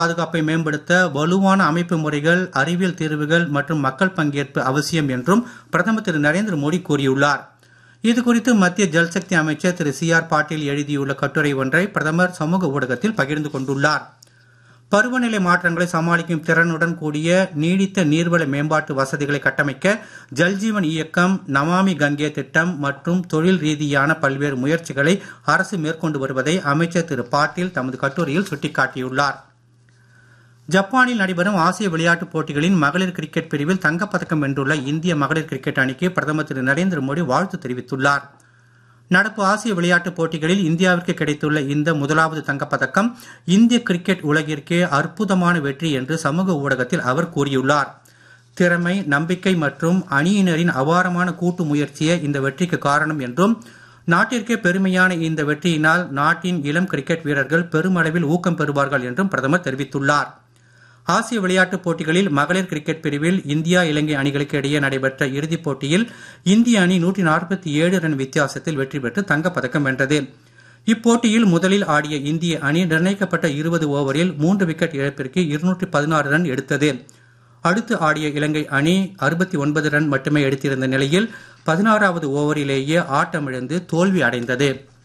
பாதுகாப்பை மேம்படுத்த வலுவான அமைப்பு முறைகள் அறிவியல் தீர்வுகள் மற்றும் மக்கள் பங்கேற்பு அவசியம் என்றும் பிரதமர் திரு நரேந்திர மோடி கூறியுள்ளார் இது குறித்து மத்திய ஜல்சக்தி அமைச்சர் திரு சி ஆர் பாட்டீல் எழுதியுள்ள கட்டுரை ஒன்றை பிரதமர் சமூக ஊடகத்தில் பகிர்ந்து கொண்டுள்ளார் பருவநிலை மாற்றங்களை சமாளிக்கும் திறனுடன் கூடிய நீடித்த நீர்வள மேம்பாட்டு வசதிகளை கட்டமைக்க ஜல்ஜீவன் இயக்கம் நமாமி கங்கே திட்டம் மற்றும் தொழில் ரீதியான பல்வேறு முயற்சிகளை அரசு மேற்கொண்டு வருவதை அமைச்சர் திரு பாட்டீல் தமது கட்டுரையில் சுட்டிக்காட்டியுள்ளார் ஜப்பானில் நடைபெறும் ஆசிய விளையாட்டுப் போட்டிகளின் மகளிர் கிரிக்கெட் பிரிவில் தங்கப்பதக்கம் வென்றுள்ள இந்திய மகளிர் கிரிக்கெட் அணிக்கு பிரதமர் திரு நரேந்திர மோடி வாழ்த்து தெரிவித்துள்ளார் நடப்பு ஆசிய விளையாட்டுப் போட்டிகளில் இந்தியாவிற்கு கிடைத்துள்ள இந்த முதலாவது தங்கப்பதக்கம் இந்திய கிரிக்கெட் உலகிற்கே அற்புதமான வெற்றி என்று சமூக ஊடகத்தில் அவர் கூறியுள்ளார் திறமை நம்பிக்கை மற்றும் அணியினரின் அபாரமான கூட்டு முயற்சியே இந்த வெற்றிக்கு காரணம் என்றும் நாட்டிற்கே பெருமையான இந்த வெற்றியினால் நாட்டின் இளம் கிரிக்கெட் வீரர்கள் பெருமளவில் ஊக்கம் பெறுவார்கள் என்றும் பிரதமர் தெரிவித்துள்ளார் ஆசிய விளையாட்டுப் போட்டிகளில் மகளிர் கிரிக்கெட் பிரிவில் இந்தியா இலங்கை அணிகளுக்கு இடையே நடைபெற்ற இறுதிப் போட்டியில் இந்திய அணி நூற்றி நாற்பத்தி ஏழு ரன் வித்தியாசத்தில் வெற்றி பெற்று தங்கப்பதக்கம் வென்றது இப்போட்டியில் முதலில் ஆடிய இந்திய அணி நிர்ணயிக்கப்பட்ட இருபது ஓவரில் மூன்று விக்கெட் இழப்பிற்கு இருநூற்றி பதினாறு ரன் எடுத்தது அடுத்து ஆடிய இலங்கை அணி அறுபத்தி ஒன்பது ரன் மட்டுமே எடுத்திருந்த நிலையில் பதினாறாவது ஓவரிலேயே ஆட்டமிழந்து தோல்வி அடைந்தது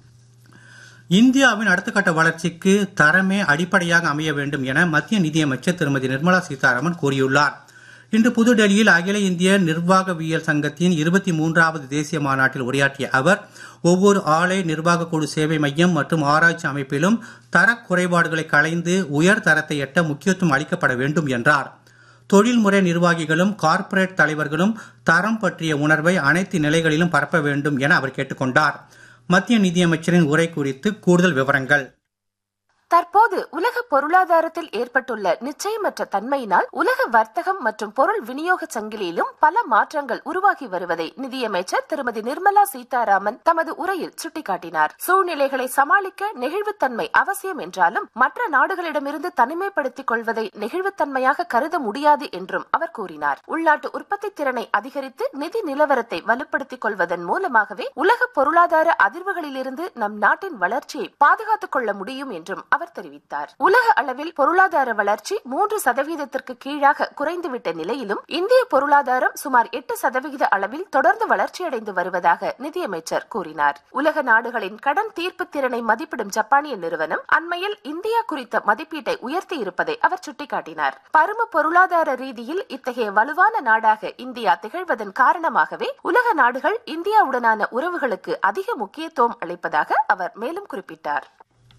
இந்தியாவின் அடுத்த கட்ட வளர்ச்சிக்கு தரமே அடிப்படையாக அமைய வேண்டும் என மத்திய நிதியமைச்சர் திருமதி நிர்மலா சீதாராமன் கூறியுள்ளார் இன்று புதுடெல்லியில் அகில இந்திய நிர்வாகவியல் சங்கத்தின் இருபத்தி மூன்றாவது தேசிய மாநாட்டில் உரையாற்றிய அவர் ஒவ்வொரு ஆலை நிர்வாக குழு சேவை மையம் மற்றும் ஆராய்ச்சி அமைப்பிலும் தர குறைபாடுகளை களைந்து உயர் தரத்தை எட்ட முக்கியத்துவம் அளிக்கப்பட வேண்டும் என்றார் தொழில்முறை நிர்வாகிகளும் கார்ப்பரேட் தலைவர்களும் தரம் பற்றிய உணர்வை அனைத்து நிலைகளிலும் பரப்ப வேண்டும் என அவர் கேட்டுக்கொண்டார் மத்திய நிதியமைச்சரின் உரை குறித்து கூடுதல் விவரங்கள் தற்போது உலக பொருளாதாரத்தில் ஏற்பட்டுள்ள நிச்சயமற்ற தன்மையினால் உலக வர்த்தகம் மற்றும் பொருள் விநியோக சங்கிலியிலும் பல மாற்றங்கள் உருவாகி வருவதை நிதியமைச்சர் திருமதி நிர்மலா சீதாராமன் தமது உரையில் சுட்டிக்காட்டினார் சூழ்நிலைகளை சமாளிக்க நெகிழ்வுத்தன்மை அவசியம் என்றாலும் மற்ற நாடுகளிடமிருந்து தனிமைப்படுத்திக் கொள்வதை நெகிழ்வுத்தன்மையாக கருத முடியாது என்றும் அவர் கூறினார் உள்நாட்டு உற்பத்தி திறனை அதிகரித்து நிதி நிலவரத்தை வலுப்படுத்திக் கொள்வதன் மூலமாகவே உலக பொருளாதார அதிர்வுகளிலிருந்து நம் நாட்டின் வளர்ச்சியை பாதுகாத்துக் கொள்ள முடியும் என்றும் அவர் தெரிவித்தார் உலக அளவில் பொருளாதார வளர்ச்சி மூன்று சதவீதத்திற்கு கீழாக குறைந்துவிட்ட நிலையிலும் இந்திய பொருளாதாரம் சுமார் எட்டு சதவிகித அளவில் தொடர்ந்து வளர்ச்சியடைந்து வருவதாக நிதியமைச்சர் கூறினார் உலக நாடுகளின் கடன் தீர்ப்பு திறனை மதிப்பிடும் ஜப்பானிய நிறுவனம் அண்மையில் இந்தியா குறித்த மதிப்பீட்டை உயர்த்தி இருப்பதை அவர் சுட்டிக்காட்டினார் பரும பொருளாதார ரீதியில் இத்தகைய வலுவான நாடாக இந்தியா திகழ்வதன் காரணமாகவே உலக நாடுகள் இந்தியாவுடனான உறவுகளுக்கு அதிக முக்கியத்துவம் அளிப்பதாக அவர் மேலும் குறிப்பிட்டார்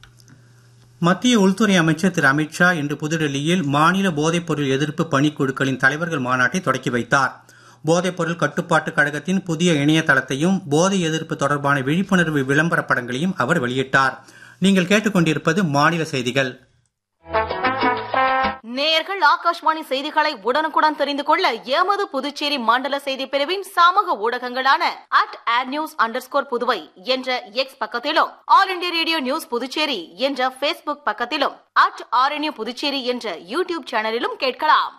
மத்திய உள்துறை அமைச்சர் திரு அமித்ஷா இன்று புதுடெல்லியில் மாநில போதைப்பொருள் எதிர்ப்பு பணிக்குழுக்களின் தலைவர்கள் மாநாட்டை தொடக்கி வைத்தார் போதைப்பொருள் கட்டுப்பாட்டு கழகத்தின் புதிய இணையதளத்தையும் போதை எதிர்ப்பு தொடர்பான விழிப்புணர்வு விளம்பர படங்களையும் அவர் வெளியிட்டார் நீங்கள் கேட்டுக்கொண்டிருப்பது மாநில செய்திகள் நேயர்கள் ஆகாஷ்வாணி செய்திகளை உடனுக்குடன் தெரிந்து கொள்ள எமது புதுச்சேரி மண்டல செய்தி பிரிவின் சமூக ஊடகங்களான at air news under Puduvai என்ற எக்ஸ் பக்கத்திலும் all India radio news Puducherry என்ற பேஸ்புக் பக்கத்திலும் அட் ஆர்என்யூ புதுச்சேரி என்ற யூடியூப் சேனலிலும் கேட்கலாம்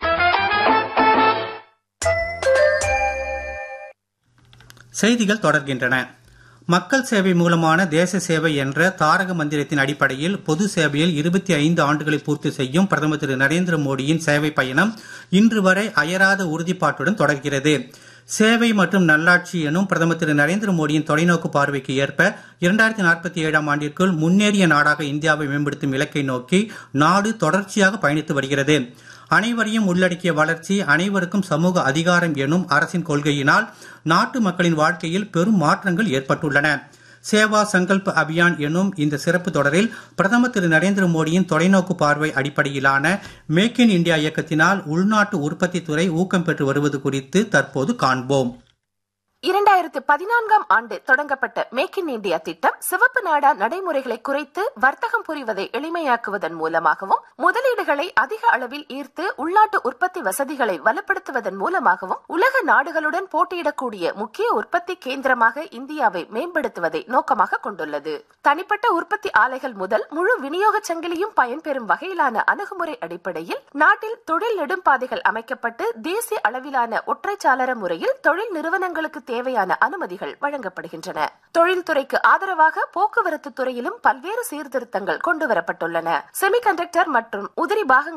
செய்திகள் தொடர்கின்றன மக்கள் சேவை மூலமான தேச சேவை என்ற தாரக மந்திரத்தின் அடிப்படையில் பொது சேவையில் இருபத்தி ஐந்து ஆண்டுகளை பூர்த்தி செய்யும் பிரதமர் திரு நரேந்திர மோடியின் சேவை பயணம் இன்று வரை அயராத உறுதிப்பாட்டுடன் தொடர்கிறது சேவை மற்றும் நல்லாட்சி எனும் பிரதமர் திரு நரேந்திர மோடியின் தொலைநோக்கு பார்வைக்கு ஏற்ப இரண்டாயிரத்தி நாற்பத்தி ஏழாம் ஆண்டிற்குள் முன்னேறிய நாடாக இந்தியாவை மேம்படுத்தும் இலக்கை நோக்கி நாடு தொடர்ச்சியாக பயணித்து வருகிறது அனைவரையும் உள்ளடக்கிய வளர்ச்சி அனைவருக்கும் சமூக அதிகாரம் எனும் அரசின் கொள்கையினால் நாட்டு மக்களின் வாழ்க்கையில் பெரும் மாற்றங்கள் ஏற்பட்டுள்ளன சேவா சங்கல்ப் அபியான் எனும் இந்த சிறப்பு தொடரில் பிரதமர் திரு நரேந்திர மோடியின் தொலைநோக்கு பார்வை அடிப்படையிலான மேக் இன் இந்தியா இயக்கத்தினால் உள்நாட்டு உற்பத்தி துறை ஊக்கம் பெற்று வருவது குறித்து தற்போது காண்போம் இரண்டாயிரத்து பதினான்காம் ஆண்டு தொடங்கப்பட்ட மேக் இன் இந்தியா திட்டம் சிவப்பு நாடா நடைமுறைகளை குறைத்து வர்த்தகம் புரிவதை எளிமையாக்குவதன் மூலமாகவும் முதலீடுகளை அதிக அளவில் ஈர்த்து உள்நாட்டு உற்பத்தி வசதிகளை வலுப்படுத்துவதன் மூலமாகவும் உலக நாடுகளுடன் போட்டியிடக்கூடிய முக்கிய உற்பத்தி கேந்திரமாக இந்தியாவை மேம்படுத்துவதை நோக்கமாக கொண்டுள்ளது தனிப்பட்ட உற்பத்தி ஆலைகள் முதல் முழு விநியோக சங்கிலியும் பயன்பெறும் வகையிலான அணுகுமுறை அடிப்படையில் நாட்டில் தொழில் நெடும்பாதைகள் அமைக்கப்பட்டு தேசிய அளவிலான ஒற்றைச்சாளர முறையில் தொழில் நிறுவனங்களுக்கு தேவையான அனுமதிகள் வழங்கப்படுகின்றன தொழில்துறைக்கு ஆதரவாக போக்குவரத்து துறையிலும் பல்வேறு சீர்திருத்தங்கள் கொண்டுவரப்பட்டுள்ளன செமிகண்டக்டர் மற்றும் உதிரி புதுச்சேரி பாகங்கள்